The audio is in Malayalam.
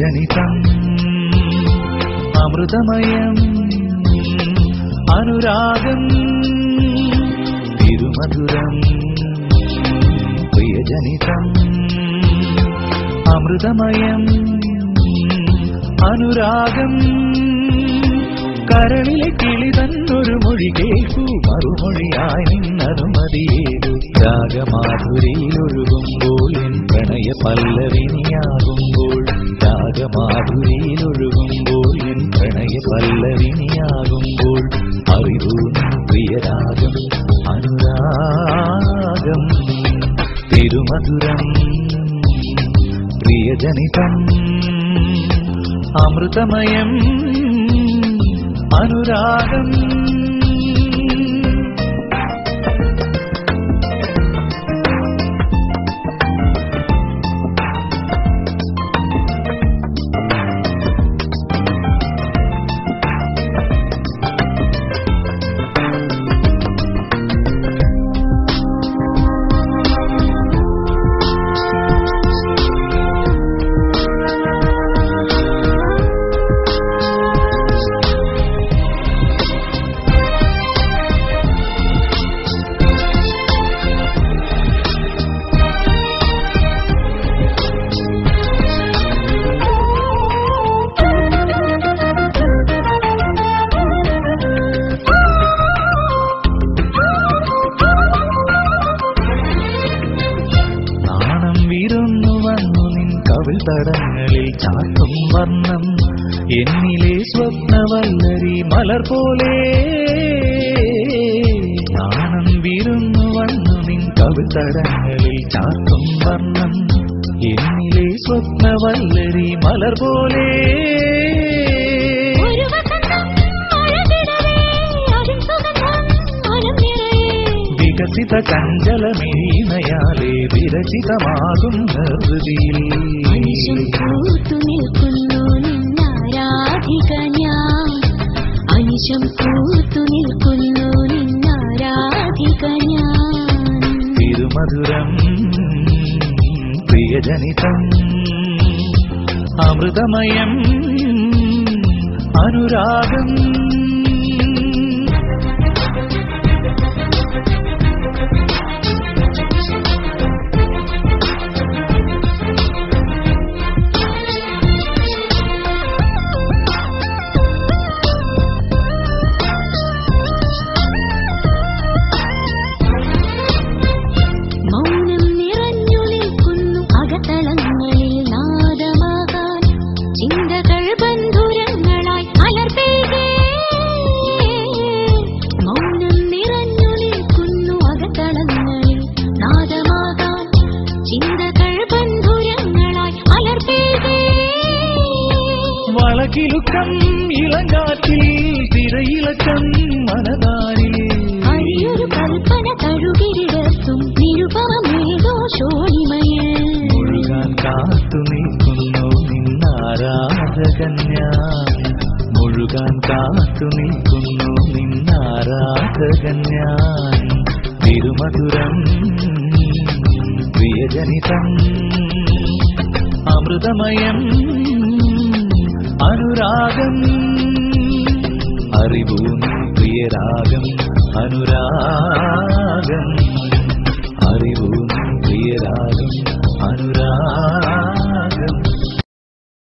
പ്രിയജനിതം അമൃതമയം അനുരാഗം തിരുമധുരം പ്രിയജനിതം അമൃതമയം അനുരാഗം കരളിലെ കിളി തന്നൊരു മൊഴി കേൾക്കൂ മറുമൊഴിയായി നിന്നനുമതിയേകൂ രാഗമാധുരിയിലൊഴുകുമ്പോൾ എൻ പ്രണയ പല്ലവിനിയാകുമ്പോൾ രാഗമാധുരിയിലൊഴുകുമ്പോൾ എൻ പ്രണയ പല്ലവിനിയാകുമ്പോൾ അറിവൂ നിൻ പ്രിയരാഗം അനുരാഗം തിരുമധുരം പ്രിയജനിതം അമൃതമയം അനുരാഗം നാണം വിരുന്നു വന്നു നിൻ കവിൾ തടങ്ങളിൽ ചാട്ടും വർണ്ണം എന്നിലെ സ്വപ്നവല്ലരി മലർ പോലെ നാണം വിരുന്നു വന്നു നിൻ കവിൾ തടങ്ങളിൽ ചാട്ടും വർണ്ണം എന്നിലെ സ്വപ്നവല്ലരി മലർ പോലെ ഒരു വസന്തം അഴകിടവേ അതിൻ സുഗന്ധം മനം നിറയെ വികസിത ചഞ്ചലമീനയാലെ വിരചിതമാകും നിർവൃതിയിൽ മനുഷ്യൻ പൂത്തു നിൽക്കുന്നു നിന്നാരാധിക ഞാൻ അനിശം പൂത്തു നിൽക്കുന്നു നിന്നാരാധിക ഞാൻ തിരുമധുരം പ്രിയജനിതം അമൃതമയം അനുരാഗം മൗനം നിറഞ്ഞു നിൽക്കുന്നു അകത്തളങ്ങളിൽ നാദമാകാൻ ചിന്തകൾ ബന്ധുരങ്ങളായി അലർപ്പേകേ മൗനം നിറഞ്ഞു നിൽക്കുന്നു അകത്തളങ്ങളിൽ നാദമാകാൻ ചിന്തകൾ ബന്ധുരങ്ങളായി അലർപ്പേകേ വളകിലുക്കം ഇളങ്കാറ്റിൽ തിരയിളക്കം മനതാരിൽ അഴിയൊരു കൽപ്പന തഴുകിരിടത്തും നിരുപമേതോ ശോണിമയേ മുഴുകാൻ കാത്തു നിൽക്കുന്നു നിന്നാരാധകൻ ഞാൻ മുഴുകാൻ കാത്തു നിൽക്കുന്നു നിന്നാരാധകൻ ഞാൻ തിരുമധുരം പ്രിയജനിതം അമൃതമയം അനുരാഗം അറിവൂ നീ പ്രിയരാഗം അനുരാഗം അറിവൂ നീ പ്രിയരാഗം